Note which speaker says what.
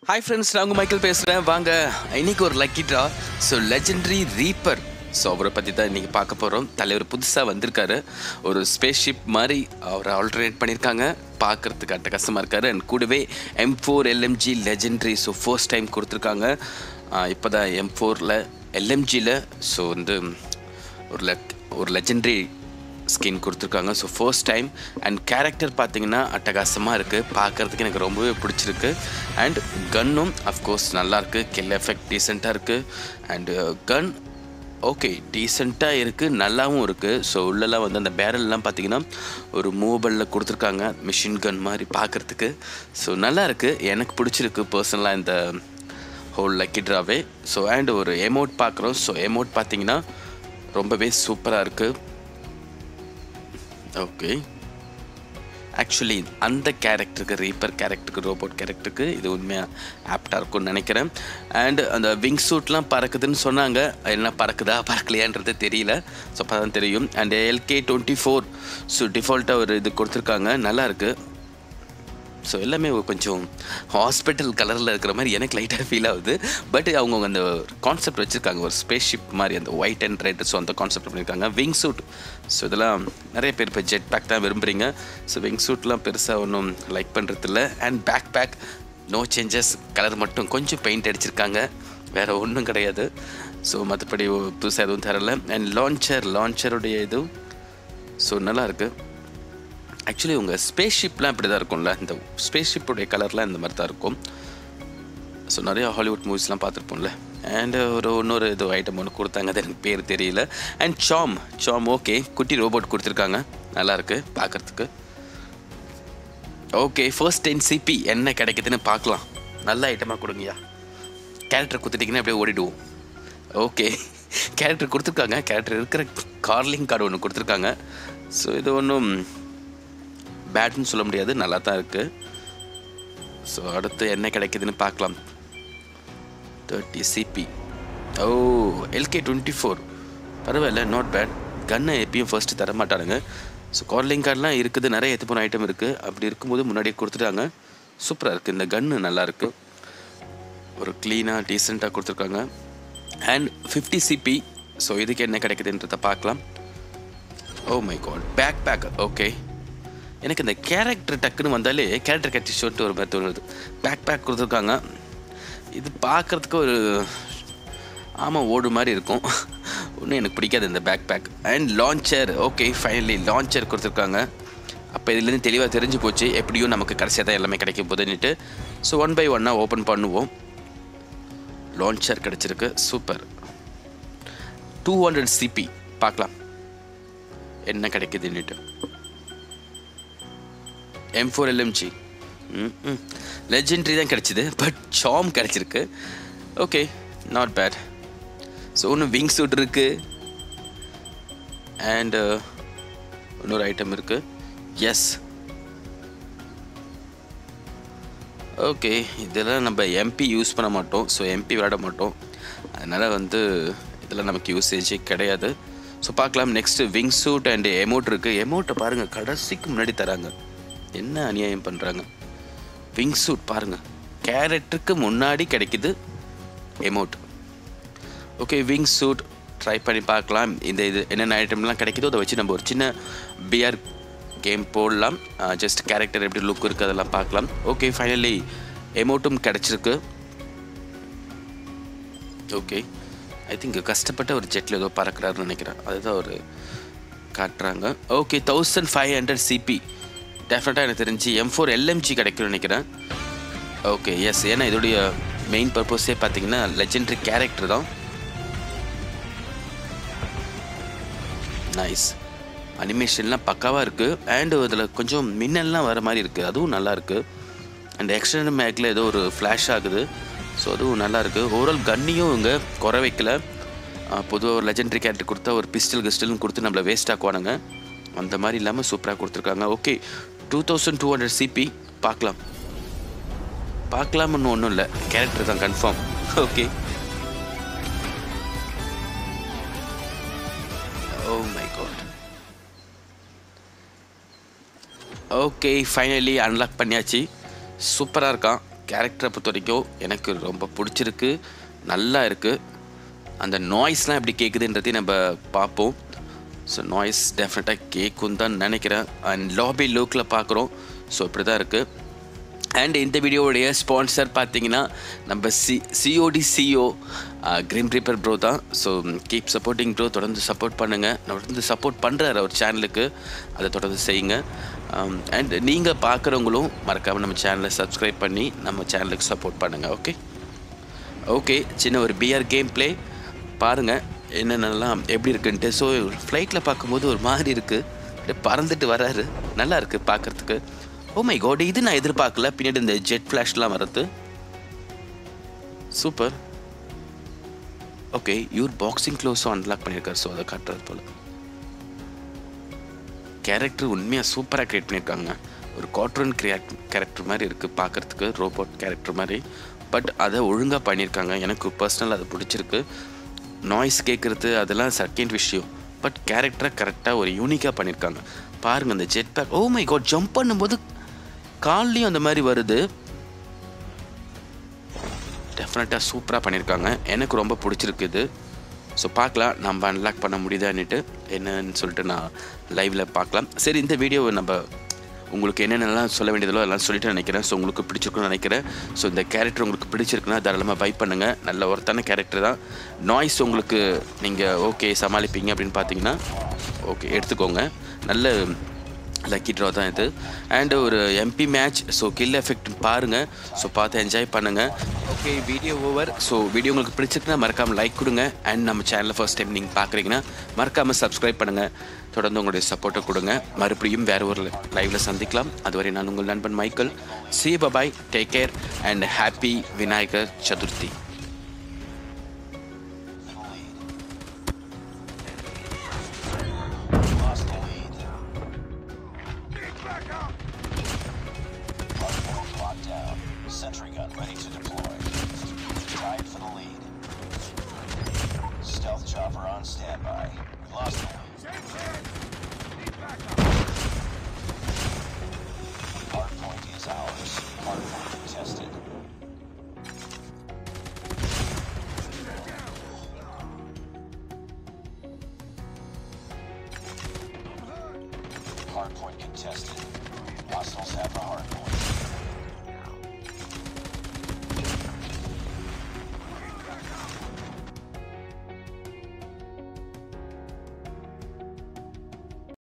Speaker 1: Hi friends நான் உங்கள் Michael பேசுகிறேன் வாங்க இன்னைக்கு ஒரு lucky draw so legendary reaper so அவரை பற்றி தான் இன்றைக்கி பார்க்க போகிறோம் தலைவர் புதுசாக வந்திருக்காரு ஒரு ஸ்பேஸ் ஷிப் மாதிரி அவரை ஆல்டர்னேட் பண்ணியிருக்காங்க பார்க்குறதுக்கு அட்டகாசமாக இருக்காரு அண்ட் கூடவே M four LMG legendary so first time கொடுத்துருக்காங்க இப்போ தான் எம் ஃபோரில் எல்எம்ஜியில் ஸோ வந்து ஒரு லெக் ஒரு லெஜெண்டரி ஸ்கின் கொடுத்துருக்காங்க so first time and character பார்த்தீங்கன்னா அட்டகாசமாக இருக்குது பார்க்குறதுக்கு எனக்கு ரொம்பவே பிடிச்சிருக்கு அண்ட் கன்னும் அஃப்கோர்ஸ் நல்லாயிருக்கு கில் எஃபெக்ட் டீசெண்டாக இருக்குது அண்டு கன் ஓகே டீசெண்டாக இருக்குது நல்லாவும் இருக்குது ஸோ உள்ளெல்லாம் வந்து அந்த பேரல்லாம் பார்த்தீங்கன்னா ஒரு மூவபிளில் கொடுத்துருக்காங்க மிஷின் கன் மாதிரி பார்க்குறதுக்கு ஸோ நல்லா இருக்குது எனக்கு பிடிச்சிருக்கு பர்சனலாக இந்த ஹோல் லக்கி ட்ராவே ஸோ அண்ட் ஒரு எமௌண்ட் பார்க்குறோம் ஸோ எமௌண்ட் பார்த்தீங்கன்னா ரொம்பவே சூப்பராக இருக்குது ஓகே ஆக்சுவலி அந்த கேரக்டருக்கு ரீப்பர் கேரக்டருக்கு ரோபோட் கேரக்டருக்கு இது உண்மையாக ஆப்டாக இருக்கும்னு நினைக்கிறேன் அண்ட் அந்த விங் சூட்லாம் பறக்குதுன்னு சொன்னாங்க என்ன பறக்குதா பறக்கலையான்றது தெரியல ஸோ அப்போ தான் தெரியும் and LK twenty four so டிஃபால்ட்டாக ஒரு இது கொடுத்துருக்காங்க நல்லா இருக்கு ஸோ எல்லாமே கொஞ்சம் ஹாஸ்பிட்டல் கலரில் இருக்கிற மாதிரி எனக்கு லைட்டாக ஃபீல் ஆகுது பட் அவங்க அந்த கான்செப்ட் வச்சுருக்காங்க ஒரு ஸ்பேஸ் ஷிப் மாதிரி அந்த ஒயிட் அண்ட் ரெட் ஸோ அந்த கான்செப்ட் பண்ணியிருக்காங்க விங் சூட் ஸோ இதெல்லாம் நிறைய பேர் இப்போ ஜெட் பேக் தான் விரும்புகிறீங்க ஸோ விங் சூட்லாம் பெருசாக ஒன்றும் லைக் பண்ணுறதில்ல and backpack no changes colour மட்டும் கொஞ்சம் பெயிண்ட் அடிச்சிருக்காங்க வேறு ஒன்றும் கிடையாது ஸோ மற்றபடி புதுசாக எதுவும் தரல அண்ட் லான்ச்சர் லான்ச்சருடைய இது ஸோ நல்லா இருக்குது ஆக்சுவலி உங்கள் ஸ்பேஸ் ஷிப்லாம் இப்படி தான் இருக்கும்ல இந்த ஸ்பேஸ் ஷிப்புடைய கலர்லாம் இந்த மாதிரி தான் இருக்கும் ஸோ நிறைய ஹாலிவுட் மூவிஸ்லாம் பார்த்துருப்போம்ல அண்ட் ஒரு இன்னொரு இது ஐட்டம் ஒன்று கொடுத்தாங்க அது எனக்கு பேர் தெரியல அண்ட் சாம் சாம் ஓகே குட்டி ரோபோட் கொடுத்துருக்காங்க நல்லாயிருக்கு பார்க்குறதுக்கு ஓகே ஃபர்ஸ்ட் டென் சிபி என்ன கிடைக்குதுன்னு பார்க்கலாம் நல்ல ஐட்டமாக கொடுங்கய்யா கேரக்டர் கொடுத்துட்டிங்கன்னா அப்படியே ஓடிடுவோம் ஓகே கேரக்டர் கொடுத்துருக்காங்க கேரக்டர் இருக்கிற கார்லிங் கார்டு ஒன்று கொடுத்துருக்காங்க ஸோ இது ஒன்றும் பேட்னு சொல்ல முடியாது நல்லா தான் இருக்குது ஸோ அடுத்து என்ன கிடைக்குதுன்னு பார்க்கலாம் thirty CP oh LK twenty four பரவாயில்ல நாட் பேட் கன்னை எப்பயும் ஃபர்ஸ்ட்டு தர மாட்டானுங்க ஸோ கார்லிங் கார்டெலாம் இருக்குது நிறைய எத்து போன ஐட்டம் இருக்குது அப்படி இருக்கும்போது முன்னாடியே கொடுத்துட்டாங்க சூப்பராக இருக்குது இந்த கன்று நல்லாயிருக்கு ஒரு க்ளீனாக டீசெண்டாக கொடுத்துருக்காங்க அண்ட் ஃபிஃப்டி சிபி ஸோ இதுக்கு என்ன கிடைக்குதுன்றதை பார்க்கலாம் oh my god backpack okay எனக்கு இந்த கேரக்டர் டக்குன்னு வந்தாலே கேரக்டர் கட்டி ஷோட்டு ஒரு மாதிரி தோணுது பேக் பேக் கொடுத்துருக்காங்க இது பார்க்குறதுக்கு ஒரு ஆமாம் ஓடு மாதிரி இருக்கும் ஒன்றும் எனக்கு பிடிக்காது இந்த backpack and launcher okay finally launcher கொடுத்துருக்காங்க அப்போ இதுலேருந்து தெளிவாக தெரிஞ்சு போச்சு எப்படியும் நமக்கு கடைசியாக தான் எல்லாமே கிடைக்கும் போதுன்னுட்டு ஸோ ஒன் பை ஒன்னாக ஓப்பன் பண்ணுவோம் லான்ச்சர் கிடச்சிருக்கு சூப்பர் டூ ஹண்ட்ரட் சிபி பார்க்கலாம் என்ன கிடைக்குதுன்னுட்டு M four LMG hmm legendary தான் கிடச்சிது பட் சாம் கிடச்சிருக்கு ஓகே நாட் பேட் ஸோ ஒன்று விங் சூட் இருக்குது அண்டு இன்னொரு ஐட்டம் இருக்குது எஸ் ஓகே இதெல்லாம் நம்ம எம்பி யூஸ் பண்ண மாட்டோம் ஸோ எம்பி விளையாட மாட்டோம் அதனால் வந்து இதெல்லாம் நமக்கு யூசேஜே கிடையாது ஸோ பார்க்கலாம் next wingsuit and amount இருக்குது எமௌண்ட்டை பாருங்கள் கடைசிக்கு முன்னாடி தராங்க என்ன அநியாயம் பண்ணுறாங்க விங் சூட் பாருங்கள் கேரக்டருக்கு முன்னாடி கிடைக்குது amount okay wingsuit try பண்ணி பார்க்கலாம் இந்த இது என்னென்ன ஐட்டம்லாம் கிடைக்குதோ அதை வச்சு நம்ம ஒரு சின்ன பிஆர் கேம் போடலாம் ஜஸ்ட் கேரக்டர் எப்படி லுக் இருக்குது அதெல்லாம் பார்க்கலாம் ஓகே ஃபைனலி எமௌண்ட்டும் கிடச்சிருக்கு ஓகே ஐ திங்க் கஷ்டப்பட்ட ஒரு ஜெட்டில் ஏதோ பறக்கிறாருன்னு நினைக்கிறேன் அதுதான் ஒரு காட்டுறாங்க okay thousand five hundred CP டெஃபினட்டாக எனக்கு தெரிஞ்சு எம் ஃபோர் எல்எம்ஜி கிடைக்கும்னு நினைக்கிறேன் ஓகே எஸ் ஏன்னா இதோடைய மெயின் பர்பஸே பார்த்தீங்கன்னா லெஜெண்டரி கேரக்டர் தான் நைஸ் அனிமேஷன்லாம் பக்காவாக இருக்குது அண்டு அதில் கொஞ்சம் மின்னல்லாம் வர மாதிரி இருக்குது அதுவும் நல்லா இருக்குது அண்ட் எக்ஸ்டர்னல் மேக்கில் ஏதோ ஒரு ஃப்ளாஷ் ஆகுது ஸோ அதுவும் நல்லா இருக்குது ஓவரால் கன்னியும் இங்கே குறை வைக்கல பொதுவாக ஒரு லெஜெண்டரி கேரக்டர் கொடுத்தா ஒரு பிஸ்டல் கிஸ்டல்னு கொடுத்து நம்மளை வேஸ்ட் ஆக்குவானுங்க அந்த மாதிரி இல்லாமல் சூப்பராக கொடுத்துருக்காங்க okay two thousand two hundred CP பார்க்கலாம் பார்க்கலாம்னு ஒன்றும் இல்லை கேரக்டர் தான் confirm okay oh my god okay finally unlock பண்ணியாச்சு சூப்பராக இருக்கான் கேரக்டரை பொறுத்த வரைக்கும் எனக்கு ரொம்ப பிடிச்சிருக்கு நல்லா இருக்குது அந்த நாய்ஸ்லாம் எப்படி கேட்குதுன்றதையும் நம்ம பார்ப்போம் ஸோ நாய்ஸ் டெஃபினட்டாக கேட்கும் தான் நினைக்கிறேன் அண்ட் லாபி லுக்கில் பார்க்குறோம் ஸோ இப்படி தான் இருக்குது அண்ட் இந்த வீடியோவுடைய ஸ்பான்சர் பார்த்தீங்கன்னா நம்ம C COD CO grim reaper bro தான் ஸோ கீப் சப்போர்ட்டிங் ப்ரோ தொடர்ந்து சப்போர்ட் பண்ணுங்கள் தொடர்ந்து சப்போர்ட் பண்ணுறாரு அவர் சேனலுக்கு அதை தொடர்ந்து செய்யுங்க அண்ட் நீங்கள் பார்க்குறவங்களும் மறக்காமல் நம்ம சேனலை சப்ஸ்கிரைப் பண்ணி நம்ம சேனலுக்கு சப்போர்ட் பண்ணுங்கள் ஓகே ஓகே சின்ன ஒரு பிஆர் கேம் ப்ளே பாருங்கள் என்னென்னலாம் எப்படி இருக்குன்ட்டு ஸோ ஃப்ளைட்டில் பார்க்கும்போது ஒரு மாதிரி இருக்குது அப்படியே பறந்துட்டு வராரு நல்லா இருக்குது பார்க்குறதுக்கு ஓ மை காட் இது நான் எதிர்பார்க்கல பின்னாடி இந்த ஜெட் ஃப்ளாஷ்லாம் வர்றது சூப்பர் ஓகே இவர் பாக்ஸிங் க்ளோஸும் அன்லாக் பண்ணியிருக்காரு ஸோ அதை காட்டுறது போல் கேரக்டர் உண்மையாக சூப்பராக க்ரியேட் பண்ணியிருக்காங்க ஒரு கார்ட்டூன் கிரியேட் கேரக்டர் மாதிரி இருக்குது பார்க்குறதுக்கு ரோபோட் கேரக்டர் மாதிரி பட் அதை ஒழுங்காக பண்ணியிருக்காங்க எனக்கு பர்சனல் அது பிடிச்சிருக்கு நாய்ஸ் கேட்குறது அதெல்லாம் செகண்ட் விஷயம் பட் கேரக்டரை கரெக்டாக ஒரு யூனிக்காக பண்ணியிருக்காங்க பாருங்கள் அந்த jetpack oh my god jump பண்ணும்போது கால்லையும் அந்த மாதிரி வருது டெஃபினட்டாக சூப்பராக பண்ணியிருக்காங்க எனக்கு ரொம்ப பிடிச்சிருக்கு இது ஸோ பார்க்கலாம் நம்ம அன்லாக் பண்ண முடியுதான்னுட்டு என்னன்னு சொல்லிட்டு நான் லைவில் பார்க்கலாம் சரி இந்த வீடியோவை நம்ம உங்களுக்கு என்னென்னலாம் சொல்ல வேண்டியதோ எல்லாம் சொல்லிட்டு நினைக்கிறேன் ஸோ உங்களுக்கு பிடிச்சிருக்குன்னு நினைக்கிறேன் ஸோ இந்த கேரக்டர் உங்களுக்கு பிடிச்சிருக்குன்னா தாராளமாக பை பண்ணுங்கள் நல்ல ஒருத்தான கேரக்டர் தான் நாய்ஸ் உங்களுக்கு நீங்கள் ஓகே சமாளிப்பீங்க அப்படின்னு பார்த்தீங்கன்னா ஓகே எடுத்துக்கோங்க நல்ல லக்கி ட்ரா தான் இது அண்ட் ஒரு MP match so kill effect பாருங்கள் ஸோ பார்த்து என்ஜாய் பண்ணுங்கள் okay video over so video உங்களுக்கு பிடிச்சிருக்குன்னா மறக்காமல் லைக் கொடுங்க அண்ட் நம்ம சேனலில் ஃபர்ஸ்ட் டைம் நீங்கள் பார்க்குறீங்கன்னா மறக்காமல் சப்ஸ்கிரைப் பண்ணுங்கள் தொடர்ந்து உங்களுடைய சப்போர்ட்டை கொடுங்க மறுபடியும் வேறு ஒரு லைவில் சந்திக்கலாம் அதுவரை நான் உங்கள் நண்பன் மைக்கேல் சி பபாய் take care and happy Vinayagar Chaturthi
Speaker 2: Lost the lead. Hardpoint locked down. Sentry gun ready to deploy. Tied for the lead. Stealth chopper on standby. We lost the lead. Hardpoint is ours. Hardpoint contested. Hardpoint contested. Hostiles have the hardpoint.